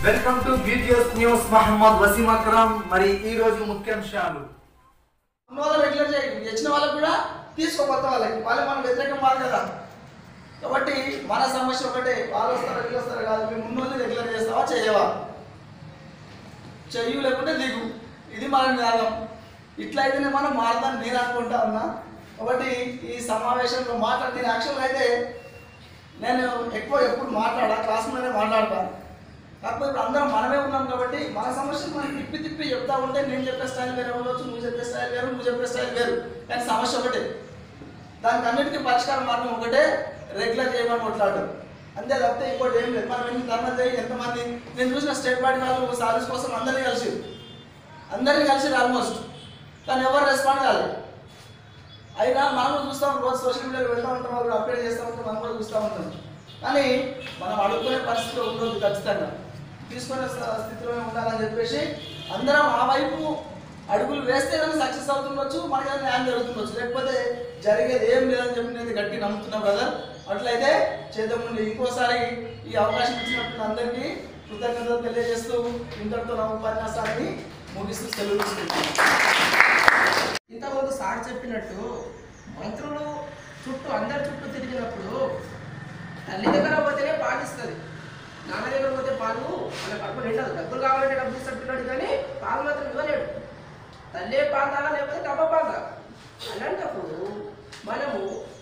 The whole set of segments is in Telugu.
Welcome to beauteous news Mohammed Wasim Akram మరి ఈ రోజు ముఖ్యాంశాలు ఉన్న వాళ్ళు రెగ్యులర్ చేయండి వచ్చిన వాళ్ళకి కూడా తీసుకో కొత్త వాళ్ళకి వాళ్ళు మనం వ్యతిరేకం కాదు కదా కాబట్టి మన సమస్య ఒకటే వాళ్ళు వస్తారు వీళ్ళు వస్తారు కాదు మేము ముందు వాళ్ళు రెగ్యులర్ చేస్తావా చేయవా చెయ్యు లేకుంటే దిగు ఇది మన న్యాయం ఇట్లయితేనే మనం మారదాన్ని నేను అనుకుంటా ఉన్నా కాబట్టి ఈ సమావేశంలో మాట్లాడి నేను యాక్చువల్గా అయితే నేను ఎక్కువ ఎప్పుడు మాట్లాడా క్లాస్లోనే మాట్లాడతాను కాకపోతే ఇప్పుడు అందరం మనమే ఉన్నాం కాబట్టి మన సమస్యలు మనం తిప్పి తిప్పి చెప్తా ఉంటే నేను చెప్పే స్టైల్ వేరే ఉండొచ్చు నువ్వు చెప్పే స్టైల్ వేరు నువ్వు చెప్పే స్టైల్ వేరు కానీ సమస్య ఒకటే దానికి అన్నిటికీ పరిష్కారం మార్గం ఒకటే రెగ్యులర్ చేయమని కొట్లాడు అంతే తప్పితే ఇంకోటి ఏం లేదు మనం ఎన్ని ధర్మ చేయి ఎంతమంది నేను చూసిన స్టేట్ పార్టీ వాళ్ళు సర్వీస్ కోసం అందరినీ కలిసి అందరినీ కలిసి ఆల్మోస్ట్ కానీ ఎవరు రెస్పాండ్ కాలేదు అయినా మనం కూడా చూస్తాం రోజు సోషల్ మీడియాలో వెళ్తూ ఉంటాం వాళ్ళు అప్డేట్ చేస్తూ ఉంటాం మనం కూడా చూస్తూ ఉంటాం కానీ మనం అడుగుకునే పరిస్థితిలో ఉండదు ఖచ్చితంగా తీసుకునే స- స్థితిలోనే ఉండాలని చెప్పేసి అందరం ఆ వైపు అడుగులు వేస్తే కానీ సక్సెస్ అవుతుండొచ్చు మనకి ఏదైనా న్యాయం జరుగుతుండొచ్చు లేకపోతే జరిగేది ఏం లేదని చెప్పి నేను గట్టి నమ్ముతున్నా బ్రదర్ అట్లయితే చేద్దామండి ఇంకోసారి ఈ అవకాశం ఇచ్చినప్పుడు అందరికీ కృతజ్ఞతలు తెలియజేస్తూ ఇంతటితో నా ఉపన్యాసాన్ని ముగిస్తూ సెలవు తీసుకుంటున్నాను ఇంతకుముందు సార్ చెప్పినట్టు మంత్రులు చుట్టూ అందరి చుట్టూ తిరిగినప్పుడు తల్లి దగ్గర పోతేనే పాలిస్తుంది నాన్న దగ్గర పోతే పాలు మన కడుపు నిండదు డబ్బులు కావాలంటే డబ్బులు ఇస్తున్నాడు కానీ పాలు మాత్రం ఇవ్వలేడు తల్లే పాలు తాగా లేకపోతే డబ్బా పాలు తాగా అలాంటప్పుడు మనము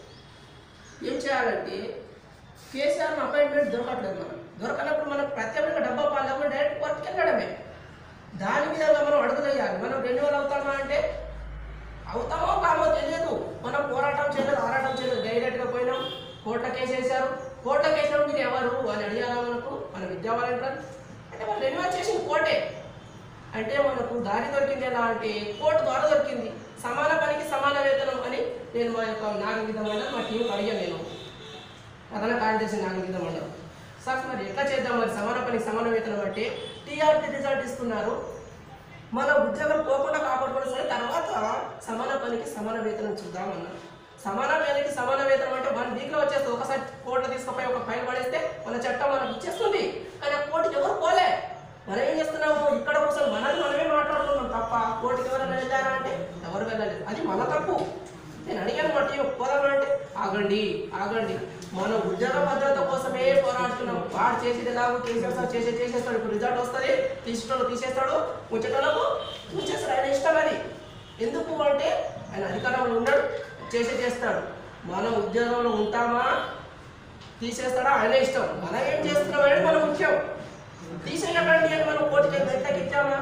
ఏం చేయాలంటే కేసీఆర్ అపాయింట్మెంట్ దొరకట్లేదు మనం దొరకనప్పుడు మనం ప్రత్యేకంగా డబ్బా పాలు లేకుండా డైరెక్ట్ కోర్టుకి వెళ్ళడమే దాని మీద మనం అడుగులేయాలి మనం రెన్యువల్ అవుతామా అంటే అవుతామో కామో తెలియదు మనం పోరాటం చేయలేదు పోరాటం చేయలేదు డైరెక్ట్గా పోయినాం కోర్టుల కేసు వేశారు కోర్టుల కేసులో మీరు ఎవరు అని అడిగారా మనకు మన విద్యా వాలంటీర్ అంటే వాళ్ళు రెన్యువల్ చేసిన కోర్టే అంటే మనకు దారి దొరికింది ఎలా అంటే కోర్టు ద్వారా దొరికింది సమాన పనికి సమాన వేతనం అని నేను మా యొక్క నాగవిధ మండలం మా టీంకి అడిగాను నేను ప్రధాన కార్యదర్శి నాగవిధ మండలం సార్ మరి ఎట్లా చేద్దాం మరి సమాన పనికి సమాన వేతనం అంటే టీఆర్పీ రిజల్ట్ ఇస్తున్నారు మన ఉద్యోగం పోకుండా కాపాడుకోవడం సరే తర్వాత సమాన పనికి సమాన వేతనం చూద్దామన్నారు సమాన పనికి సమాన వేతనం అంటే వన్ వీక్లో వచ్చేస్తుంది ఒకసారి కోర్టు తీసుకుపోయి ఒక ఫైల్ పడేస్తే మన చట్టం మనకు ఇచ్చేస్తుంది కానీ ఆ కోర్టుకి ఎవరు పోలే మనం ఏం చేస్తున్నాము ఇక్కడ కూర్చొని మనది మనమే మాట్లాడుతున్నాం తప్ప కోర్టుకి ఎవరైనా వెళ్ళారా అంటే ఎవరు వెళ్ళలేదు అది మన తప్పు నేను అడిగాను మట్టి పోదామంటే ఆగండి ఆగండి మనం ఉద్యోగ భద్రత కోసమే పోరాడుతున్నాం వాడు చేసేది ఎలాగో చేసేస్తాడు చేసే చేసేస్తాడు ఇప్పుడు రిజల్ట్ వస్తుంది తీసేటోళ్ళు తీసేస్తాడు ఉంచేటోళ్ళకు ఉంచేస్తాడు ఆయన ఇష్టం అది ఎందుకు అంటే ఆయన అధికారంలో ఉన్నాడు చేసే చేస్తాడు మనం ఉద్యోగంలో ఉంటామా తీసేస్తాడా ఆయన ఇష్టం మనం ఏం చేస్తున్నాం అనేది మనం ముఖ్యం తీసేయకండి అని మనం కోర్టుకి గట్టకి ఇచ్చామా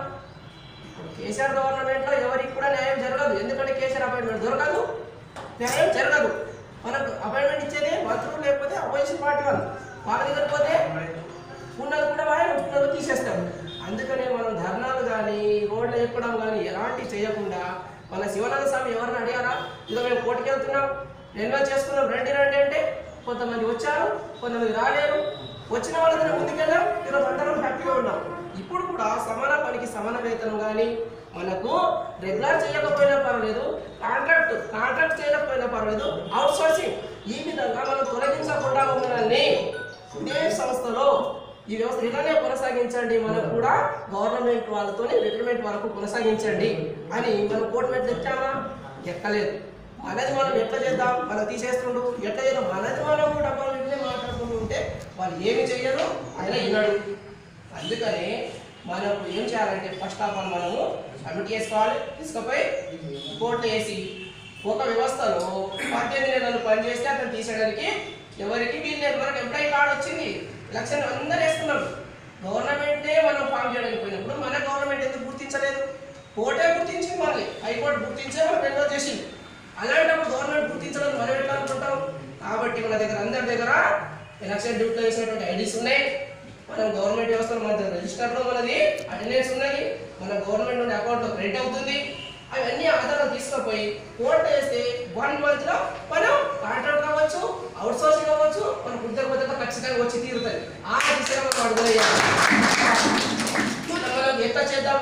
కేసీఆర్ గవర్నమెంట్లో ఎవరికి కూడా న్యాయం జరగదు ఎందుకంటే కేసీఆర్ అపాయింట్మెంట్ దొరకదు న్యాయం జరగదు మనకు అపాయింట్మెంట్ ఇచ్చేది మంత్రులు లేకపోతే అపోజిషన్ పార్టీ వాళ్ళు వాళ్ళ దగ్గర పోతే ఉన్నది కూడా వాళ్ళు ఉన్నది తీసేస్తారు అందుకనే మనం ధర్నాలు కానీ రోడ్లు ఎక్కడం కానీ ఎలాంటి చేయకుండా మన శివానంద స్వామి ఎవరిని అడిగారా ఇదో మేము కోర్టుకి వెళ్తున్నాం రెన్యువల్ చేసుకున్నాం రండి రండి అంటే కొంతమంది వచ్చారు కొంతమంది రాలేరు వచ్చిన వాళ్ళతో ముందుకెళ్ళాం ఈరోజు అందరం హ్యాపీగా ఉన్నాం ఇప్పుడు కూడా సమాన పనికి సమాన వేతనం కానీ మనకు రెగ్యులర్ చేయకపోయినా పర్వాలేదు కాంట్రాక్ట్ కాంట్రాక్ట్ చేయకపోయినా పర్వాలేదు అవుట్ సోర్సింగ్ ఈ విధంగా మనం తొలగించకుండా ఉండాలని ఇదే సంస్థలో ఈ వ్యవస్థ ఇలానే కొనసాగించండి మనం కూడా గవర్నమెంట్ వాళ్ళతో రిటైర్మెంట్ వరకు కొనసాగించండి అని మనం కోర్టు మీద తెచ్చామా ఎక్కలేదు మనది మనం ఎట్లా చేద్దాం మనం తీసేస్తుండు ఎట్లా చేద్దాం మనది మనం డబ్బాలు ఇట్లే మాట్లాడుకుంటూ ఉంటే వాళ్ళు ఏమి చెయ్యరు ఆయన వినడు అందుకని మనం ఏం చేయాలంటే ఫస్ట్ ఆఫ్ ఆల్ మనము కమిటీ వేసుకోవాలి తీసుకుపోయి కోర్టు వేసి ఒక వ్యవస్థలో పద్దెనిమిది నెలలు పనిచేస్తే అతను తీసేయడానికి ఎవరికి వీలు లేదు మనకు ఎంప్లాయీ కార్డు వచ్చింది ఎలక్షన్ అందరూ వేసుకున్నాం గవర్నమెంటే మనం ఫామ్ చేయడానికి పోయినప్పుడు మన గవర్నమెంట్ ఎందుకు గుర్తించలేదు కోర్టే గుర్తించింది మళ్ళీ హైకోర్టు గుర్తించే మనం ఎన్నో చేసింది అలాంటప్పుడు గవర్నమెంట్ గుర్తించడం మనం ఎట్లా అనుకుంటాం కాబట్టి మన దగ్గర అందరి దగ్గర ఎలక్షన్ డ్యూటీలో వేసినటువంటి ఐడీస్ ఉన్నాయి మనం గవర్నమెంట్ వ్యవస్థలో మన దగ్గర రిజిస్టర్లో మనది అటెండెన్స్ ఉన్నాయి మన గవర్నమెంట్ నుండి అకౌంట్లో క్రెడిట్ అవుతుంది అవన్నీ ఆధారాలు తీసుకుపోయి కోర్టు వేస్తే వన్ మంత్ లో మనం కాంట్రాక్ట్ కావచ్చు అవుట్ సోర్సింగ్ అవ్వచ్చు మన ఉద్యోగ భద్రత ఖచ్చితంగా వచ్చి తీరుతుంది ఆ దిశగా మనం అడుగులేయాలి మనం మనం ఎట్లా చేద్దాం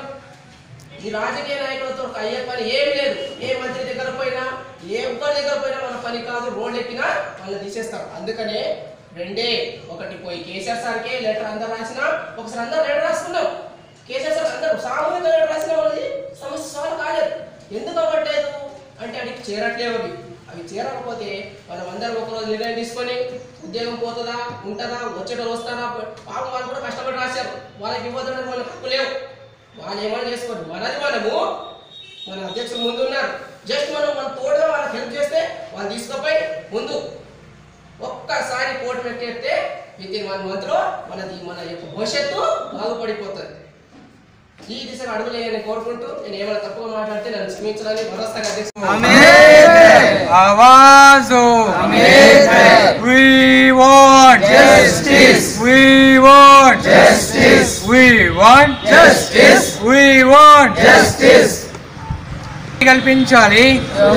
ఈ రాజకీయ నాయకులతో అయ్యే పని ఏం లేదు ఏ మంత్రి దగ్గర పోయినా ఏ ఒక్కరి దగ్గర పోయినా మన పని కాదు రోడ్ ఎక్కినా వాళ్ళని తీసేస్తాం అందుకనే రెండే ఒకటి పోయి కేసీఆర్ సార్కే లెటర్ అందరు రాసినా ఒకసారి అందరు లెటర్ రాసుకున్నాం కేసీఆర్ సార్ అందరూ సామూహిక లెటర్ రాసిన వాళ్ళది సమస్య సాల్వ్ కాలేదు ఎందుకు అవ్వట్లేదు అంటే అడిగి చేరట్లేవు అవి అవి చేరకపోతే మనం అందరం ఒకరోజు నిర్ణయం తీసుకొని ఉద్యోగం పోతుందా ఉంటుందా వచ్చేటోళ్ళు వస్తారా పాపం వాళ్ళు కూడా కష్టపడి రాశారు వాళ్ళకి ఇవ్వద్దని వాళ్ళకి హక్కు లేవు వాళ్ళు ఏమైనా చేసుకోండి మనది మనము మన అధ్యక్షులు ముందు ఉన్నారు జస్ట్ మనం మన తోడుగా వాళ్ళకి హెల్ప్ చేస్తే వాళ్ళు తీసుకుపోయి ముందు ఒక్కసారి కోర్టు పెట్టేస్తే విత్ ఇన్ వన్ మంత్ లో మనది మన యొక్క భవిష్యత్తు బాగుపడిపోతుంది ఈ దిశగా అడుగులేయని కోరుకుంటూ నేను ఏమైనా తప్పుగా మాట్లాడితే నన్ను క్షమించాలని మరోసారి అధ్యక్షుడు आवाज हो We want justice. We want justice. We want justice. We want justice. కల్పించాలి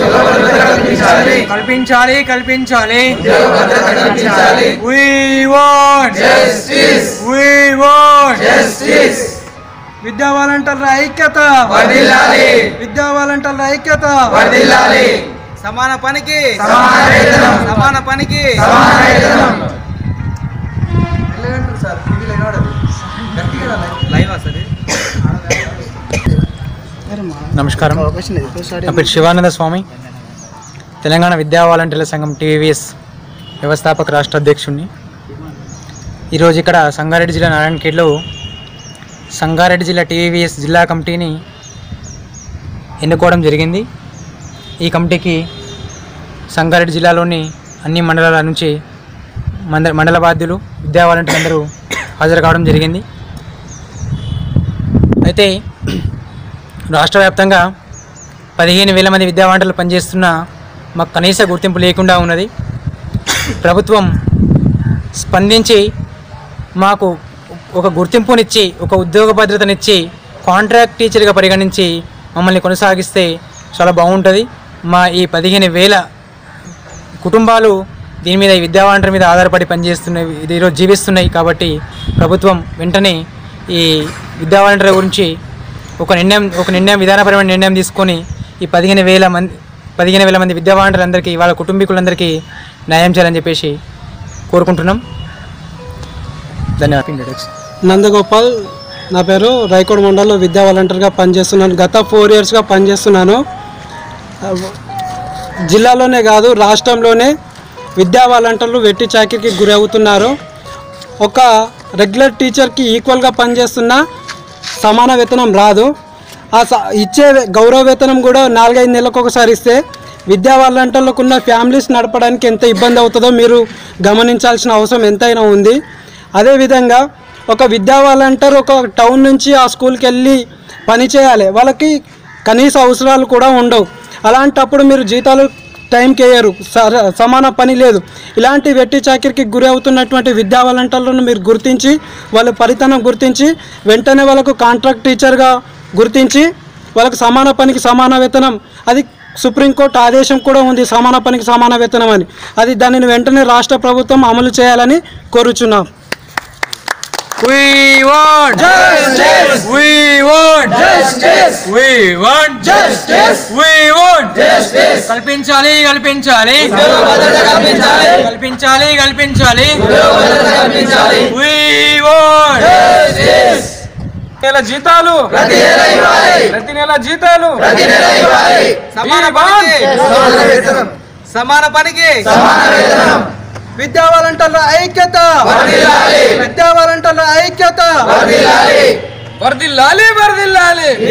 కల్పించాలి కల్పించాలి We want justice. We want justice. విద్యా వాలంటీర్ల ఐక్యత విద్యా వాలంటీర్ల ఐక్యత సమాన పనికి సమాన పనికి లైవ్ వస్తుంది నమస్కారం నా పేరు శివానంద స్వామి తెలంగాణ విద్యా వాలంటీర్ల సంఘం టీవీఎస్ వ్యవస్థాపక రాష్ట్ర అధ్యక్షుడిని ఈరోజు ఇక్కడ సంగారెడ్డి జిల్లా నారాయణఖేడ్లో సంగారెడ్డి జిల్లా టీవీఎస్ జిల్లా కమిటీని ఎన్నుకోవడం జరిగింది ఈ కమిటీకి సంగారెడ్డి జిల్లాలోని అన్ని మండలాల నుంచి మండ మండల బాధ్యులు విద్యా వాలంటీర్లు అందరూ హాజరు కావడం జరిగింది అయితే రాష్ట్ర వ్యాప్తంగా పదిహేను వేల మంది విద్యా వాలంటీర్లు పనిచేస్తున్న మాకు కనీస గుర్తింపు లేకుండా ఉన్నది ప్రభుత్వం స్పందించి మాకు ఒక గుర్తింపునిచ్చి ఒక ఉద్యోగ భద్రతనిచ్చి కాంట్రాక్ట్ టీచర్గా పరిగణించి మమ్మల్ని కొనసాగిస్తే చాలా బాగుంటుంది మా ఈ పదిహేను వేల కుటుంబాలు దీని మీద ఈ విద్యా వాలంటీర్ మీద ఆధారపడి పనిచేస్తున్నాయి ఇది ఈరోజు జీవిస్తున్నాయి కాబట్టి ప్రభుత్వం వెంటనే ఈ విద్యా వాలంటీర్ గురించి ఒక నిర్ణయం ఒక నిర్ణయం విధానపరమైన నిర్ణయం తీసుకొని ఈ పదిహేను వేల మంది పదిహేను వేల మంది విద్యా వాలంటీర్లందరికీ వాళ్ళ కుటుంబీకులందరికీ న్యాయం చేయాలని చెప్పేసి కోరుకుంటున్నాం ధన్యవాదాలు నందగోపాల్ నా పేరు రైకోడ్ మండలంలో విద్యా వాలంటీర్గా పనిచేస్తున్నాను గత ఫోర్ ఇయర్స్గా పనిచేస్తున్నాను జిల్లాలోనే కాదు రాష్ట్రంలోనే విద్యా వాలంటీర్లు వెట్టి చాకిరికి గురి అవుతున్నారు ఒక రెగ్యులర్ టీచర్కి ఈక్వల్గా పనిచేస్తున్న సమాన వేతనం రాదు ఆ స ఇచ్చే గౌరవ వేతనం కూడా నాలుగైదు నెలలకు ఒకసారి ఇస్తే విద్యా వాలంటీర్లకు ఉన్న ఫ్యామిలీస్ నడపడానికి ఎంత ఇబ్బంది అవుతుందో మీరు గమనించాల్సిన అవసరం ఎంతైనా ఉంది అదేవిధంగా ఒక విద్యా వాలంటీర్ ఒక టౌన్ నుంచి ఆ స్కూల్కి వెళ్ళి పని చేయాలి వాళ్ళకి కనీస అవసరాలు కూడా ఉండవు అలాంటప్పుడు మీరు జీతాలు టైంకి వేయరు సర- సమాన పని లేదు ఇలాంటి వెట్టి చాకిరికి గురి అవుతున్నటువంటి విద్యా వాలంటీర్లను మీరు గుర్తించి వాళ్ళ పరితనం గుర్తించి వెంటనే వాళ్ళకు కాంట్రాక్ట్ టీచర్గా గుర్తించి వాళ్ళకి సమాన పనికి సమాన వేతనం అది సుప్రీంకోర్టు ఆదేశం కూడా ఉంది సమాన పనికి సమాన వేతనం అని అది దానిని వెంటనే రాష్ట్ర ప్రభుత్వం అమలు చేయాలని కోరుచున్నాం We want justice. We want justice. We want justice. We want justice. కల్పించాలి కల్పించాలి కల్పించాలి కల్పించాలి We want justice. నెల జీతాలు ప్రతి నెల జీతాలు సమాన పనికి సమాన పనికి విద్యా వాలంటీర్ల ఐక్యత విద్యా వాలంటీర్ల ఐక్యత వర్దిల్లాలి వర్దిల్లాలి